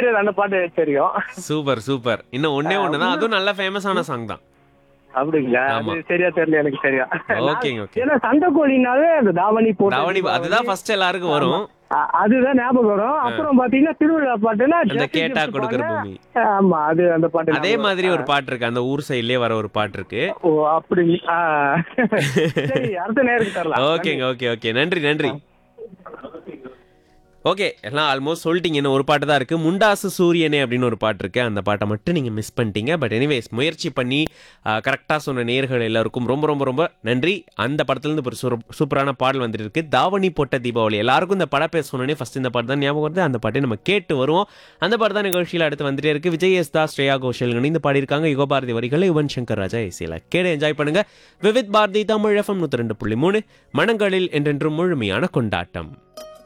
தெரியாது அந்த பாட்டு தெரியும் சூப்பர் சூப்பர் இன்னும் ஒண்ணே ஒன்று தான் அதுவும் நல்ல ஃபேமஸான சாங் தான் அப்படிங்களா ஆமா. அது சரியா தெரியல எனக்கு சரியா ஓகேங்க, ஓகே. ஏன்னா சண்டை கோழினாவே அந்த தாவணி போட்டு தாவணி அதுதான் ஃபர்ஸ்ட் எல்லாருக்கும் வரும் அ- அதுதான் ஞாபகம் வரும் அப்புறம் பாத்தீங்கன்னா திருவிழா பாட்டுன்னா அந்த ஜெர்சி கேட்டா கிஃப்ட் கொடுக்கிற பாருங்க. பூமி ஆமா அது அந்த பாட்டு அதே ஞாபகம் மாதிரி வரும். ஒரு பாட்டு இருக்கு அந்த ஊர் சைட்லயே வர ஒரு பாட்டு இருக்கு ஓ அப்படி ஆ. சரி அடுத்த நேருக்கு தரலாம் ஓகேங்க ஓகே ஓகே நன்றி நன்றி ஓகே எல்லாம் ஆல்மோஸ்ட் சொல்லிட்டீங்க இன்னும் ஒரு பாட்டு தான் இருக்கு முண்டாசு சூரியனே அப்படின்னு ஒரு பாட்டு இருக்கு அந்த பாட்டை மட்டும் நீங்க மிஸ் பண்ணிட்டீங்க பட் எனிவேஸ் முயற்சி பண்ணி கரெக்டாக சொன்ன நேர்கள் எல்லாருக்கும் ரொம்ப ரொம்ப ரொம்ப நன்றி அந்த படத்துலேருந்து ஒரு சூர- சூப்பரான பாடல் வந்துட்டு இருக்கு தாவணி போட்ட தீபாவளி எல்லாருக்கும் இந்த படம் பேச சொன்னோடனே ஃபர்ஸ்ட் இந்த பாட்டு தான் ஞாபகம் வருது அந்த பாட்டை நம்ம கேட்டு வருவோம் அந்த பாட்டு தான் நிகழ்ச்சியில் அடுத்து வந்துட்டே இருக்கு விஜய் எஸ் தாஸ் ஸ்ரேயா கோஷல் இணைந்து பாடியிருக்காங்க யுகபாரதி வரிகளை யுவன் சங்கர் ராஜா இசையில் கேடு என்ஜாய் பண்ணுங்க விவித் பாரதி தமிழ் எஃப்எம் நூற்றி ரெண்டு புள்ளி மூணு மனங்களில் என்றென்றும் முழுமையான கொண்டாட்டம்